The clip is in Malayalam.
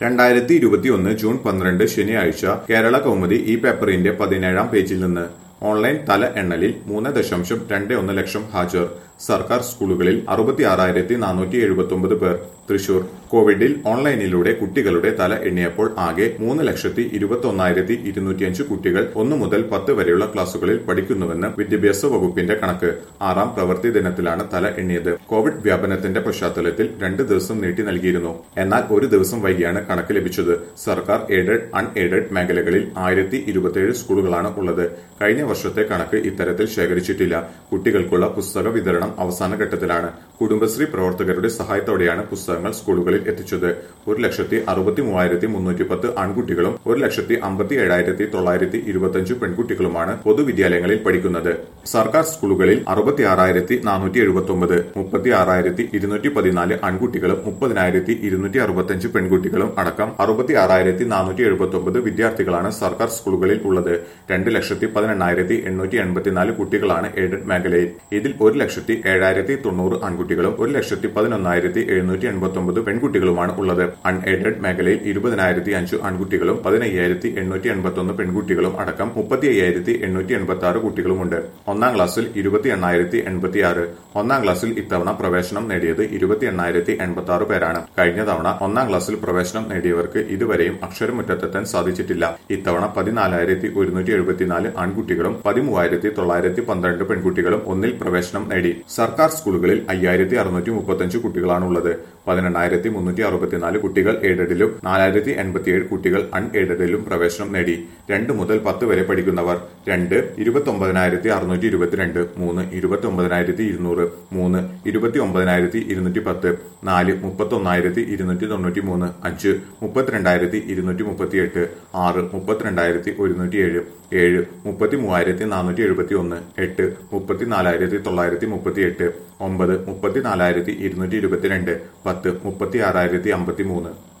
രണ്ടായിരത്തി ഇരുപത്തിയൊന്ന് ജൂൺ പന്ത്രണ്ട് ശനിയാഴ്ച കേരള കൗമുദി ഈ പേപ്പറിന്റെ പതിനേഴാം പേജിൽ നിന്ന് ഓൺലൈൻ തല എണ്ണലിൽ മൂന്ന് ദശാംശം രണ്ട് ഒന്ന് ലക്ഷം ഹാജർ സർക്കാർ സ്കൂളുകളിൽ അറുപത്തിയാറായിരത്തി നാനൂറ്റി എഴുപത്തി ഒമ്പത് പേർ തൃശൂർ കോവിഡിൽ ഓൺലൈനിലൂടെ കുട്ടികളുടെ തല എണ്ണിയപ്പോൾ ആകെ മൂന്ന് ലക്ഷത്തി ഇരുപത്തി ഒന്നായിരത്തി ഇരുന്നൂറ്റിയഞ്ച് കുട്ടികൾ ഒന്നു മുതൽ പത്ത് വരെയുള്ള ക്ലാസുകളിൽ പഠിക്കുന്നുവെന്ന് വിദ്യാഭ്യാസ വകുപ്പിന്റെ കണക്ക് ആറാം പ്രവൃത്തി ദിനത്തിലാണ് തല എണ്ണിയത് കോവിഡ് വ്യാപനത്തിന്റെ പശ്ചാത്തലത്തിൽ രണ്ട് ദിവസം നീട്ടി നൽകിയിരുന്നു എന്നാൽ ഒരു ദിവസം വൈകിയാണ് കണക്ക് ലഭിച്ചത് സർക്കാർ എയ്ഡഡ് അൺ എയ്ഡഡ് മേഖലകളിൽ ആയിരത്തി ഇരുപത്തിയേഴ് സ്കൂളുകളാണ് ഉള്ളത് കഴിഞ്ഞ വർഷത്തെ കണക്ക് ഇത്തരത്തിൽ ശേഖരിച്ചിട്ടില്ല കുട്ടികൾക്കുള്ള പുസ്തക വിതരണം അവസാന ഘട്ടത്തിലാണ് കുടുംബശ്രീ പ്രവർത്തകരുടെ സഹായത്തോടെയാണ് പുസ്തകങ്ങൾ സ്കൂളുകളിൽ എത്തിച്ചത് ഒരു ലക്ഷത്തി അറുപത്തി മൂവായിരത്തി മുന്നൂറ്റി പത്ത് ആൺകുട്ടികളും ഒരു ലക്ഷത്തി അമ്പത്തി ഏഴായിരത്തി തൊള്ളായിരത്തി ഇരുപത്തിയഞ്ച് പെൺകുട്ടികളുമാണ് പൊതുവിദ്യാലയങ്ങളിൽ പഠിക്കുന്നത് സർക്കാർ സ്കൂളുകളിൽ അറുപത്തി ആറായിരത്തി നാനൂറ്റി എഴുപത്തി ഒമ്പത് മുപ്പത്തി ആറായിരത്തി ഇരുന്നൂറ്റി പതിനാല് ആൺകുട്ടികളും മുപ്പതിനായിരത്തി ഇരുന്നൂറ്റി അറുപത്തിയഞ്ച് പെൺകുട്ടികളും അടക്കം അറുപത്തി ആറായിരത്തി നാനൂറ്റി എഴുപത്തി ഒമ്പത് വിദ്യാർത്ഥികളാണ് സർക്കാർ സ്കൂളുകളിൽ ഉള്ളത് രണ്ട് ലക്ഷത്തി പതിനെണ്ണായിരത്തി എണ്ണൂറ്റി എൺപത്തിനാല് കുട്ടികളാണ് എയ്ഡഡ് മേഖലയിൽ ഇതിൽ ഒരു ലക്ഷത്തി ഏഴായിരത്തി തൊണ്ണൂറ് ആൺകുട്ടികളും ഒരു ലക്ഷത്തി പതിനൊന്നായിരത്തി എഴുന്നൂറ്റി എൺപത്തി ഒമ്പത് പെൺകുട്ടികളുമാണ് ഉള്ളത് അൺ എയ്ഡഡ് മേഖലയിൽ ഇരുപതിനായിരത്തി അഞ്ച് ആൺകുട്ടികളും പതിനയ്യായിരത്തി എണ്ണൂറ്റി എൺപത്തി ഒന്ന് പെൺകുട്ടികളും അടക്കം മുപ്പത്തി അയ്യായിരത്തി എണ്ണൂറ്റി എൺപത്തി ആറ് കുട്ടികളുമുണ്ട് ഒന്നാം ക്ലാസ്സിൽ ഇരുപത്തി എണ്ണായിരത്തി എൺപത്തി ആറ് ഒന്നാം ക്ലാസ്സിൽ ഇത്തവണ പ്രവേശനം നേടിയത് ഇരുപത്തി എണ്ണായിരത്തി എൺപത്തി ആറ് പേരാണ് കഴിഞ്ഞ തവണ ഒന്നാം ക്ലാസ്സിൽ പ്രവേശനം നേടിയവർക്ക് ഇതുവരെയും അക്ഷരമുറ്റത്തെത്താൻ സാധിച്ചിട്ടില്ല ഇത്തവണ പതിനാലായിരത്തി ഒരുന്നൂറ്റി എഴുപത്തിനാല് ആൺകുട്ടികളും പതിമൂവായിരത്തി തൊള്ളായിരത്തി പന്ത്രണ്ട് പെൺകുട്ടികളും ഒന്നിൽ പ്രവേശനം നേടി സർക്കാർ സ്കൂളുകളിൽ അയ്യായിരത്തി അറുന്നൂറ്റി മുപ്പത്തഞ്ച് കുട്ടികളാണുള്ളത് പതിനെണ്ണായിരത്തി മുന്നൂറ്റി അറുപത്തിനാല് കുട്ടികൾ എയ്ഡഡിലും നാലായിരത്തി എൺപത്തിയേഴ് കുട്ടികൾ അൺ എയ്ഡഡിലും പ്രവേശനം നേടി രണ്ട് മുതൽ പത്ത് വരെ പഠിക്കുന്നവർ രണ്ട് ഇരുപത്തി ഒമ്പതിനായിരത്തി അറുന്നൂറ്റി ഇരുപത്തിരണ്ട് മൂന്ന് ഇരുപത്തി ഒമ്പതിനായിരത്തി ഇരുന്നൂറ് മൂന്ന് ഇരുപത്തി ഒമ്പതിനായിരത്തി ഇരുന്നൂറ്റി പത്ത് നാല് മുപ്പത്തി ഒന്നായിരത്തി ഇരുന്നൂറ്റി തൊണ്ണൂറ്റി മൂന്ന് അഞ്ച് മുപ്പത്തിരണ്ടായിരത്തി ഇരുന്നൂറ്റി മുപ്പത്തിയെട്ട് ആറ് മുപ്പത്തിരണ്ടായിരത്തി ഒരുന്നൂറ്റി ഏഴ് ഏഴ് മുപ്പത്തി മൂവായിരത്തി നാനൂറ്റി എഴുപത്തി ഒന്ന് എട്ട് മുപ്പത്തിനാലായിരത്തി തൊള്ളായിരത്തി മുപ്പത്തി എട്ട് ഒമ്പത് മുപ്പത്തിനാലായിരത്തി ഇരുന്നൂറ്റി ഇരുപത്തിരണ്ട് പത്ത് മുപ്പത്തി ആറായിരത്തി അമ്പത്തി മൂന്ന്